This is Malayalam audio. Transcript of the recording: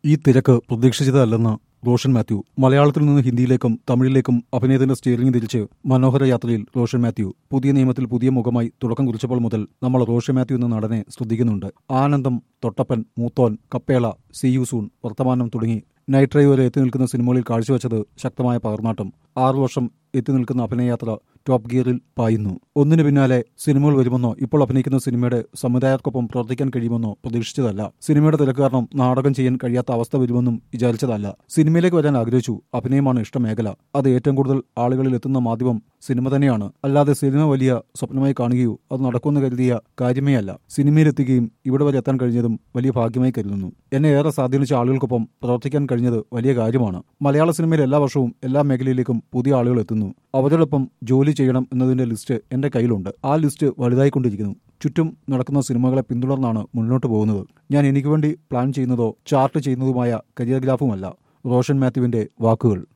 ഈ തിരക്ക് പ്രതീക്ഷിച്ചതല്ലെന്ന് റോഷൻ മാത്യു മലയാളത്തിൽ നിന്ന് ഹിന്ദിയിലേക്കും തമിഴിലേക്കും അഭിനയത്തിന്റെ സ്റ്റിയറിംഗ് തിരിച്ച് മനോഹര യാത്രയിൽ റോഷൻ മാത്യു പുതിയ നിയമത്തിൽ പുതിയ മുഖമായി തുടക്കം കുറിച്ചപ്പോൾ മുതൽ നമ്മൾ റോഷൻ മാത്യു എന്ന നടനെ ശ്രദ്ധിക്കുന്നുണ്ട് Aanandam Thottappan Moothon Kappela see you soon Varthamanam തുടങ്ങി നൈറ്റ് ഡ്രൈവ് വരെ എത്തി നിൽക്കുന്ന സിനിമകളിൽ കാഴ്ചവെച്ചത് ശക്തമായ പകർന്നാട്ടം ആറു വർഷം എത്തി നിൽക്കുന്ന അഭിനയയാത്ര ടോപ്പ് ഗിയറിൽ പായുന്നു ഒന്നിനു പിന്നാലെ സിനിമകൾ വരുമെന്നോ ഇപ്പോൾ അഭിനയിക്കുന്ന സിനിമയുടെ സംവിധായകർക്കൊപ്പം പ്രവർത്തിക്കാൻ കഴിയുമെന്നോ പ്രതീക്ഷിച്ചതല്ല സിനിമയുടെ തിരക്ക് കാരണം നാടകം ചെയ്യാൻ കഴിയാത്ത അവസ്ഥ വരുമെന്നും വിചാരിച്ചതല്ല സിനിമയിലേക്ക് വരാൻ ആഗ്രഹിച്ചു അഭിനയമാണ് ഇഷ്ടമേഖല അത് ഏറ്റവും കൂടുതൽ ആളുകളിൽ എത്തുന്ന മാധ്യമം സിനിമ തന്നെയാണ് അല്ലാതെ സിനിമ വലിയ സ്വപ്നമായി കാണുകയോ അത് നടക്കുമെന്ന് കരുതിയ കാര്യമേ അല്ല സിനിമയിലെത്തുകയും ഇവിടെ വരെ എത്താൻ കഴിഞ്ഞതും വലിയ ഭാഗ്യമായി കരുതുന്നു എന്നെ ഏറെ സ്വാധീനിച്ച ആളുകൾക്കൊപ്പം പ്രവർത്തിക്കാൻ കഴിഞ്ഞത് വലിയ കാര്യമാണ് മലയാള സിനിമയിൽ എല്ലാ വർഷവും എല്ലാ മേഖലയിലേക്കും പുതിയ ആളുകൾ എത്തുന്നു അവരോടൊപ്പം ജോലി ചെയ്യണം എന്നതിന്റെ ലിസ്റ്റ് എന്റെ കയ്യിലുണ്ട് ആ ലിസ്റ്റ് വലുതായിക്കൊണ്ടിരിക്കുന്നു ചുറ്റും നടക്കുന്ന സിനിമകളെ പിന്തുടർന്നാണ് മുന്നോട്ട് പോകുന്നത് ഞാൻ എനിക്ക് വേണ്ടി പ്ലാൻ ചെയ്യുന്നതോ ചാർട്ട് ചെയ്യുന്നതുമായ കരിയർ ഗ്രാഫുമല്ല റോഷൻ മാത്യുവിന്റെ വാക്കുകൾ